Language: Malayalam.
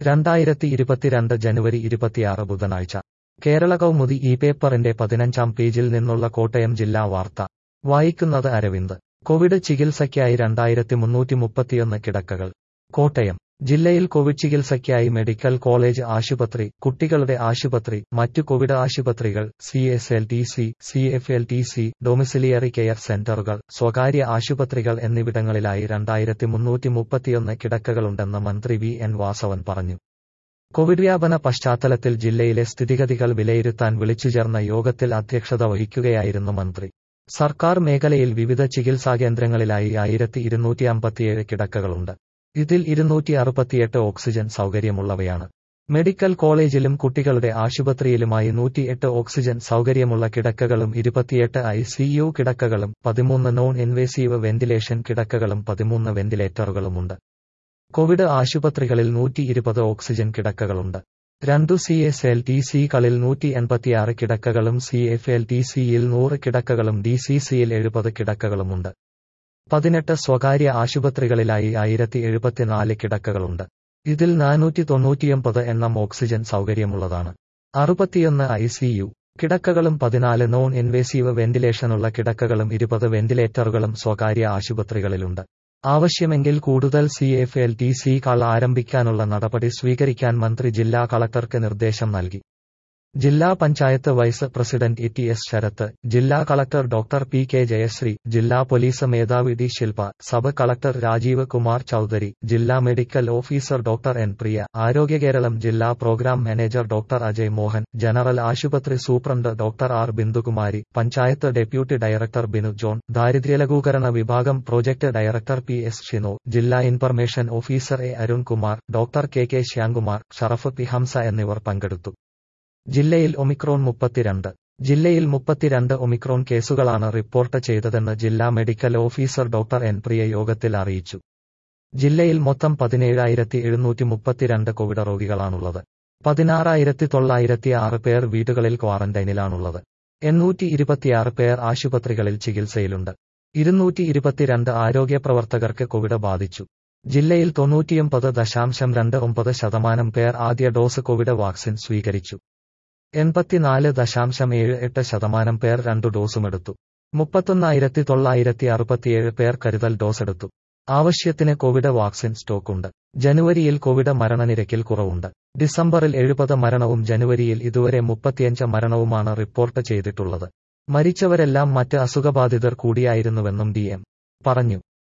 രണ്ടായിരത്തി ഇരുപത്തിരണ്ട് ജനുവരി ഇരുപത്തിയാറ് ബുധനാഴ്ച കേരള കൗമുദി ഈ പേപ്പറിന്റെ പതിനഞ്ചാം പേജിൽ നിന്നുള്ള കോട്ടയം ജില്ലാ വാർത്ത വായിക്കുന്നത് അരവിന്ദ് കോവിഡ് ചികിത്സയ്ക്കായി രണ്ടായിരത്തി മുന്നൂറ്റി മുപ്പത്തിയൊന്ന് കിടക്കകൾ കോട്ടയം ജില്ലയിൽ കോവിഡ് ചികിത്സയ്ക്കായി മെഡിക്കൽ കോളേജ് ആശുപത്രി കുട്ടികളുടെ ആശുപത്രി മറ്റു കോവിഡ് ആശുപത്രികൾ C S L T C C F L T C domiciliary care സെന്ററുകൾ സ്വകാര്യ ആശുപത്രികൾ എന്നിവിടങ്ങളിലായി രണ്ടായിരത്തി മുന്നൂറ്റി മുപ്പത്തിയൊന്ന് കിടക്കകളുണ്ടെന്ന് മന്ത്രി വി എൻ വാസവൻ പറഞ്ഞു കോവിഡ് വ്യാപന പശ്ചാത്തലത്തിൽ ജില്ലയിലെ സ്ഥിതിഗതികൾ വിലയിരുത്താൻ വിളിച്ചുചേർന്ന യോഗത്തിൽ അധ്യക്ഷത വഹിക്കുകയായിരുന്നു മന്ത്രി സർക്കാർ മേഖലയിൽ വിവിധ ചികിത്സാകേന്ദ്രങ്ങളിലായി ആയിരത്തി ഇരുന്നൂറ്റി അമ്പത്തിയേഴ് കിടക്കകളുണ്ട് ഇതിൽ ഇരുന്നൂറ്റി അറുപത്തിയെട്ട് ഓക്സിജൻ സൗകര്യമുള്ളവയാണ് മെഡിക്കൽ കോളേജിലും കുട്ടികളുടെ ആശുപത്രിയിലുമായി നൂറ്റിയെട്ട് ഓക്സിജൻ സൗകര്യമുള്ള കിടക്കകളും ഇരുപത്തിയെട്ട് ഐ സിയു കിടക്കകളും പതിമൂന്ന് നോൺ ഇൻവേസീവ് വെന്റിലേഷൻ കിടക്കകളും പതിമൂന്ന് വെന്റിലേറ്ററുകളുമുണ്ട് കോവിഡ് ആശുപത്രികളിൽ നൂറ്റി ഇരുപത് ഓക്സിജൻ കിടക്കകളുണ്ട് രണ്ടു സി എസ് എൽ ടി സികളിൽ നൂറ്റി എൺപത്തിയാറ് കിടക്കകളും സി എഫ് എൽ ടി സിയിൽ നൂറ് കിടക്കകളും ഡി സി സിയിൽ എഴുപത് കിടക്കകളുമുണ്ട് പതിനെട്ട് സ്വകാര്യ ആശുപത്രികളിലായി ആയിരത്തി എഴുപത്തിനാല് കിടക്കകളുണ്ട് ഇതിൽ നാനൂറ്റി തൊണ്ണൂറ്റിയൊമ്പത് എണ്ണം ഓക്സിജൻ സൗകര്യമുള്ളതാണ് അറുപത്തിയൊന്ന് ഐ സിയു കിടക്കകളും പതിനാല് നോൺ ഇൻവേസീവ് വെന്റിലേഷനുള്ള കിടക്കകളും ഇരുപത് വെന്റിലേറ്ററുകളും സ്വകാര്യ ആശുപത്രികളിലുണ്ട് ആവശ്യമെങ്കിൽ കൂടുതൽ C F L T C കൾ ആരംഭിക്കാനുള്ള നടപടി സ്വീകരിക്കാൻ മന്ത്രി ജില്ലാ കളക്ടർക്ക് നിർദ്ദേശം നൽകി ജില്ലാ panchayat vice president E T S Sarath ജില്ലാ collector doctor P K Jayasree ജില്ലാ പോലീസ് മേധാവി D Shilpa sub collector Rajeev Kumar Choudhary ജില്ലാ medical officer doctor N Priya ആരോഗ്യ കേരളം ജില്ലാ programme manager doctor Ajay Mohan general ആശുപത്രി superintendent doctor R Bindukumari panchayat deputy director Binu John ദാരിദ്ര്യലഘൂകരണ വിഭാഗം project director P S Shino ജില്ലാ information officer A Arunkumar doctor K K Shyamkumar Sharaf P Hamza എന്നിവർ പങ്കെടുത്തു ജില്ലയിൽ ഒമിക്രോൺ മുപ്പത്തിരണ്ട് ജില്ലയിൽ മുപ്പത്തിരണ്ട് ഒമിക്രോൺ കേസുകളാണ് റിപ്പോർട്ട് ചെയ്തതെന്ന് ജില്ലാ medical officer doctor N Priya യോഗത്തിൽ അറിയിച്ചു ജില്ലയിൽ മൊത്തം പതിനേഴായിരത്തി എഴുന്നൂറ്റി മുപ്പത്തിരണ്ട് കോവിഡ് രോഗികളാണുള്ളത് പതിനാറായിരത്തി തൊള്ളായിരത്തി ആറ് പേർ വീടുകളിൽ ക്വാറന്റൈനിലാണുള്ളത് എണ്ണൂറ്റി ഇരുപത്തിയാറ് പേർ ആശുപത്രികളിൽ ചികിത്സയിലുണ്ട് ഇരുന്നൂറ്റി ഇരുപത്തിരണ്ട് ആരോഗ്യ പ്രവർത്തകർക്ക് കോവിഡ് ബാധിച്ചു ജില്ലയിൽ തൊണ്ണൂറ്റിയൊമ്പത് ദശാംശം രണ്ട് ഒമ്പത് ശതമാനം പേർ ആദ്യ ഡോസ് കോവിഡ് വാക്സിൻ സ്വീകരിച്ചു എൺപത്തിനാല് ദശാംശം ഏഴ് എട്ട് ശതമാനം പേർ രണ്ടു ഡോസുമെടുത്തു മുപ്പത്തൊന്നായിരത്തി തൊള്ളായിരത്തി അറുപത്തിയേഴ് പേർ കരുതൽ ഡോസ് എടുത്തു ആവശ്യത്തിന് കോവിഡ് വാക്സിൻ സ്റ്റോക്കുണ്ട് ജനുവരിയിൽ കോവിഡ് മരണനിരക്കിൽ കുറവുണ്ട് ഡിസംബറിൽ എഴുപത് മരണവും ജനുവരിയിൽ ഇതുവരെ മുപ്പത്തിയഞ്ച് മരണവുമാണ് റിപ്പോർട്ട് ചെയ്തിട്ടുള്ളത് മരിച്ചവരെല്ലാം മറ്റ് അസുഖബാധിതർ കൂടിയായിരുന്നുവെന്നും ഡി എം പറഞ്ഞു